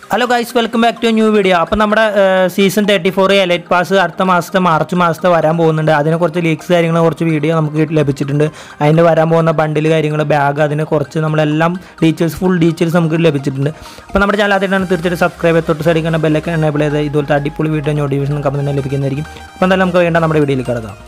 hello guys welcome back to new video അപ്പോൾ നമ്മുടെ season thirty four elite pass അടുത്ത മാസത്തെ മാർച്ച് മാസത്തെ വരാൻ പോകുന്നുണ്ട് അതിനെ കുറച്ച് ലീക്സ് കാര്യങ്ങൾ കുറച്ച് വീഡിയോ നമുക്ക് ലഭിച്ചിട്ടുണ്ട് അതിൻ്റെ വരാൻ പോകുന്ന ബണ്ടിൽ കാര്യങ്ങൾ ബാഗ് അതിനെ കുറച്ച് നമ്മളെല്ലാം ഡീറ്റെയിൽസ് ഫുൾ ഡീറ്റെയിൽസ് നമുക്ക് ലഭിച്ചിട്ടുണ്ട് അപ്പോൾ നമ്മുടെ ചാനൽ ആദ്യമായിട്ടാണ് തീർച്ചയായിട്ടും സബ്സ്ക്രൈബ് തൊട്ട് സൈഡിൽ കാണുന്ന ബെല്ലൊക്കെ എനേബിൾ ചെയ്ത് ഇതുപോലത്തെ അടിപൊളി വീഡിയോ നോട്ടിഫിക്കേഷൻ നമുക്ക് തന്നെ ലഭിക്കുന്നതായിരിക്കും അപ്പോൾ എന്തായാലും നമുക്ക് വേണ്ട നമ്മുടെ വീഡിയോയിൽ കിടക്കാം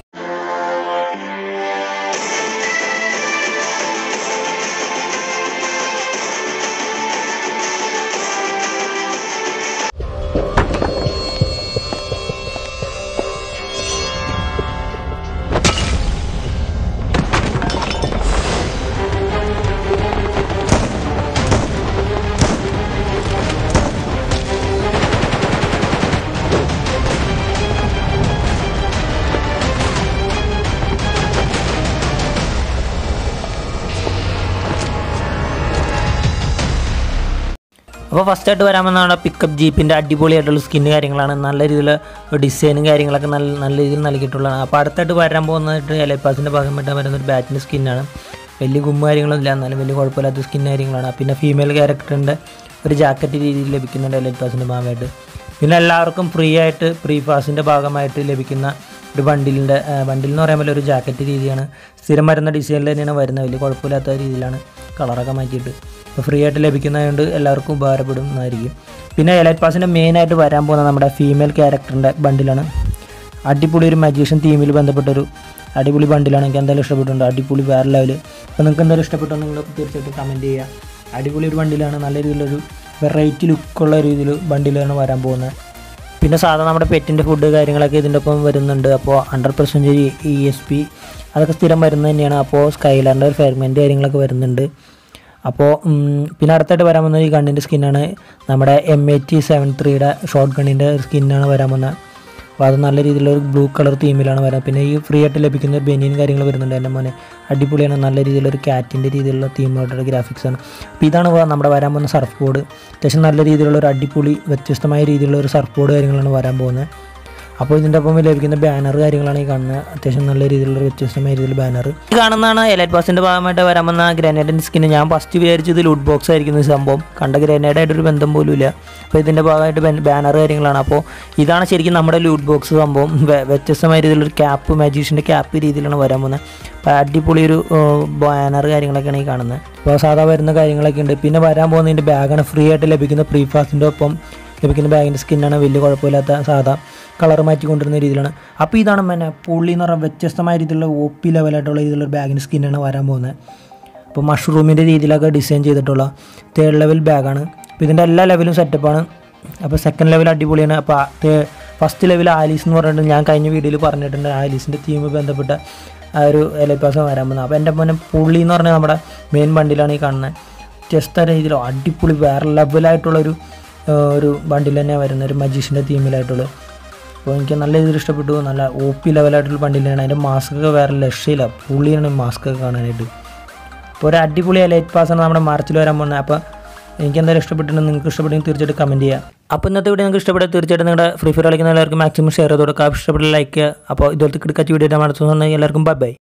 അപ്പോൾ ഫസ്റ്റ് ആയിട്ട് വരാൻ വന്നതാണ് പിക്കപ്പ് ജീപ്പിൻ്റെ അടിപൊളിയായിട്ടുള്ള സ്കിന്ന് കാര്യങ്ങളാണ് നല്ല രീതിയിൽ ഡിസൈനും കാര്യങ്ങളൊക്കെ നല്ല നല്ല രീതിയിൽ നൽകിയിട്ടുള്ളതാണ് അപ്പോൾ അടുത്തായിട്ട് വരാൻ പോകുന്നതായിട്ട് എലൈപ്പാസിൻ്റെ ഭാഗമായിട്ട് വരുന്ന ഒരു ബാറ്റിൻ്റെ സ്കിന്നാണ് വലിയ ഗുമ്മ കാര്യങ്ങളൊന്നും ഇല്ല എന്നാലും വലിയ കുഴപ്പമില്ലാത്ത സ്കിൻ കാര്യങ്ങളാണ് പിന്നെ ഫീമെയിൽ ക്യാരക്ടറിൻ്റെ ഒരു ജാക്കറ്റ് രീതിയിൽ ലഭിക്കുന്നുണ്ട് എലൈറ്റ് പാസിൻ്റെ ഭാഗമായിട്ട് പിന്നെ എല്ലാവർക്കും ഫ്രീ ആയിട്ട് പ്രീ ഫാസിൻ്റെ ഭാഗമായിട്ട് ലഭിക്കുന്ന ഒരു ബണ്ടിലിൻ്റെ ബണ്ടിൽ എന്ന് പറയുമ്പോൾ ഒരു ജാക്കറ്റ് രീതിയാണ് സ്ഥിരം വരുന്ന ഡിസൈനിൽ തന്നെയാണ് വരുന്നത് വലിയ കുഴപ്പമില്ലാത്ത രീതിയിലാണ് കളറൊക്കെ മാറ്റിയിട്ട് അപ്പോൾ ഫ്രീ ആയിട്ട് ലഭിക്കുന്നതുകൊണ്ട് എല്ലാവർക്കും ഉപകാരപ്പെടുന്നതായിരിക്കും പിന്നെ എലൈറ്റ് പാസിൻ്റെ മെയിനായിട്ട് വരാൻ പോകുന്ന നമ്മുടെ ഫീമെയിൽ ക്യാരക്ടറിൻ്റെ ബണ്ടിലാണ് അടിപൊളി ഒരു മജീഷ്യൻ തീമിൽ ബന്ധപ്പെട്ടൊരു അടിപൊളി ബണ്ടിലാണ് എനിക്ക് എന്തായാലും ഇഷ്ടപ്പെട്ടിട്ടുണ്ട് അടിപൊളി വേറെ ലെവൽ അപ്പോൾ നിങ്ങൾക്ക് എന്തായാലും ഇഷ്ടപ്പെട്ടോ നിങ്ങൾ തീർച്ചയായിട്ടും കമൻറ്റ് ചെയ്യുക അടിപൊളി ഒരു ബണ്ടിലാണ് നല്ല രീതിയിലൊരു വെറൈറ്റി ലുക്കുള്ള രീതിയിൽ ബണ്ടിലാണ് വരാൻ പോകുന്നത് പിന്നെ സാധാരണ നമ്മുടെ പെറ്റിൻ്റെ ഫുഡ് കാര്യങ്ങളൊക്കെ ഇതിൻ്റെ ഒപ്പം വരുന്നുണ്ട് അപ്പോൾ hundred percentage E S P അതൊക്കെ സ്ഥിരം വരുന്നത് തന്നെയാണ് അപ്പോൾ സ്കൈലാറിൻ്റെ ഒരു ഫെർമെൻറ്റ് കാര്യങ്ങളൊക്കെ വരുന്നുണ്ട് അപ്പോൾ പിന്നെ അടുത്തായിട്ട് വരാൻ പോകുന്നത് ഈ ഗണ്ണിൻ്റെ സ്കിന്നാണ് നമ്മുടെ എം എ ടി സെവൻ ത്രീയുടെ ഷോർട്ട് ഗണ്ണിൻ്റെ സ്കിന്നാണ് വരാൻ പോകുന്നത് അപ്പോൾ അത് നല്ല രീതിയിലുള്ള ഒരു ബ്ലൂ കളർ തീമിലാണ് വരാൻ പിന്നെ ഈ ഫ്രീ ആയിട്ട് ലഭിക്കുന്ന ഒരു ബനിയൻ കാര്യങ്ങൾ വരുന്നുണ്ട് എൻ്റെ മോനെ അടിപൊളിയാണ് നല്ല രീതിയിലൊരു ക്യാറ്റിൻ്റെ രീതിയിലുള്ള തീമായിട്ടുള്ള ഗ്രാഫിക്സ് ആണ് അപ്പോൾ ഇതാണ് വ- നമ്മുടെ വരാൻ പോകുന്ന സർഫ് ബോർഡ് അത്യാവശ്യം നല്ല രീതിയിലുള്ള ഒരു അടിപൊളി വ്യത്യസ്തമായ രീതിയിലുള്ള ഒരു സർഫ് ബോർഡ് കാര്യങ്ങളാണ് വരാൻ പോകുന്നത് അപ്പോൾ ഇതിൻ്റെ ഒപ്പം ലഭിക്കുന്ന ബാനർ കാര്യങ്ങളാണ് ഈ കാണുന്നത് അത്യാവശ്യം നല്ല രീതിയിലുള്ള ഒരു വ്യത്യസ്തമായ രീതിയിൽ ബാനർ ഈ കാണുന്നതാണ് എലൈറ്റ് പാസിൻ്റെ ഭാഗമായിട്ട് വരാൻ വന്ന ഗ്രനേഡിൻ്റെ സ്കിന്ന് ഞാൻ ഫസ്റ്റ് വിചാരിച്ചത് ലൂട്ട് ബോക്സ് ആയിരിക്കുന്ന ഈ സംഭവം കണ്ട ഗ്രനേഡായിട്ടൊരു ബന്ധം പോലും ഇല്ല അപ്പോൾ ഇതിൻ്റെ ഭാഗമായിട്ട് ബാനർ കാര്യങ്ങളാണ് അപ്പോൾ ഇതാണ് ശരിക്കും നമ്മുടെ ലൂട്ട് ബോക്സ് സംഭവം വെ- വ്യത്യസ്തമായ രീതിയിലൊരു ക്യാപ്പ് മാജീഷ്യൻ്റെ ക്യാപ്പ് രീതിയിലാണ് വരാൻ പോകുന്നത് അപ്പോൾ അടിപൊളി ഒരു ബാനർ കാര്യങ്ങളൊക്കെയാണ് ഈ കാണുന്നത് അപ്പോൾ സാധാ വരുന്ന കാര്യങ്ങളൊക്കെ ഉണ്ട് പിന്നെ വരാൻ പോകുന്നതിൻ്റെ ബാഗാണ് ഫ്രീ ആയിട്ട് ലഭിക്കുന്ന പ്രീ ഫാസിൻ്റെ ഒപ്പം ലഭിക്കുന്ന ബാഗിൻ്റെ സ്കിന്നാണ് വലിയ കുഴപ്പമില്ലാത്ത സാധാ കളർ മാറ്റിക്കൊണ്ടിരുന്ന രീതിയിലാണ് അപ്പോൾ ഇതാണ് പിന്നെ പുള്ളി എന്ന് പറഞ്ഞാൽ വ്യത്യസ്തമായ രീതിയിലുള്ള ഒ പി ലെവലായിട്ടുള്ള രീതിയിലുള്ള ബാഗിൻ്റെ സ്കിന്നാണ് വരാൻ പോകുന്നത് അപ്പോൾ മഷ്റൂമിൻ്റെ രീതിയിലൊക്കെ ഡിസൈൻ ചെയ്തിട്ടുള്ള തേർഡ് ലെവൽ ബാഗാണ് അപ്പോൾ ഇതിൻ്റെ എല്ലാ ലെവലും സെറ്റപ്പാണ് അപ്പോൾ സെക്കൻഡ് ലെവൽ അടിപൊളിയാണ് അപ്പോൾ ഫസ്റ്റ് ലെവൽ ആലീസ് എന്ന് പറഞ്ഞിട്ട് ഞാൻ കഴിഞ്ഞ വീഡിയോയിൽ പറഞ്ഞിട്ടുണ്ട് ആലീസിൻ്റെ തീം ബന്ധപ്പെട്ട ആ ഒരു എലപ്പാസം വരാൻ പോകുന്നത് അപ്പോൾ എൻ്റെ മോനെ പുള്ളി എന്ന് പറഞ്ഞാൽ നമ്മുടെ മെയിൻ വണ്ടിയിലാണ് ഈ കാണുന്നത് വ്യത്യസ്ത രീതിയിൽ അടിപൊളി വേറെ ലെവലായിട്ടുള്ളൊരു ആ, ഒരു ബണ്ടിൽ തന്നെ വരുന്ന ഒരു മജീഷിൻ്റെ തീമിലായിട്ടുള്ള അപ്പോൾ എനിക്ക് നല്ല രീതിയിൽ ഇഷ്ടപ്പെട്ടു നല്ല ഒ പി ലെവലായിട്ടുള്ള ബണ്ടിലാണ് അതിൻ്റെ മാസ്ക് ഒക്കെ വേറെ രക്ഷയില്ല പുള്ളിയാണ് മാസ്ക് ഒക്കെ കാണാനായിട്ട് അപ്പോൾ ഒരു അടിപൊളി ലൈറ്റ് പാസ്സാണ് നമ്മുടെ മാർച്ചിൽ വരാൻ പോകുന്നത് അപ്പോൾ എനിക്ക് എന്തായാലും ഇഷ്ടപ്പെട്ടിട്ടുണ്ട് നിങ്ങൾക്ക് ഇഷ്ടപ്പെട്ടെങ്കിൽ തീർച്ചയായിട്ടും കമൻറ്റ് ചെയ്യുക അപ്പോൾ ഇന്നത്തെ വീഡിയോ നിങ്ങൾക്ക് ഇഷ്ടപ്പെട്ട തീർച്ചയായിട്ടും നിങ്ങളുടെ ഫ്രീ ഫയർ കളിക്കുന്ന എല്ലാവർക്കും മാക്സിമം ഷെയർ ചെയ്ത് കൊടുക്കുക ഇഷ്ടപ്പെട്ട ലൈക്ക് ചെയ്യുക അപ്പോൾ ഇതുപോലത്തെ കിടക്കാച്ച വീഡിയോ നടത്തുന്ന എല്ലാവർക്കും ബൈ ബൈ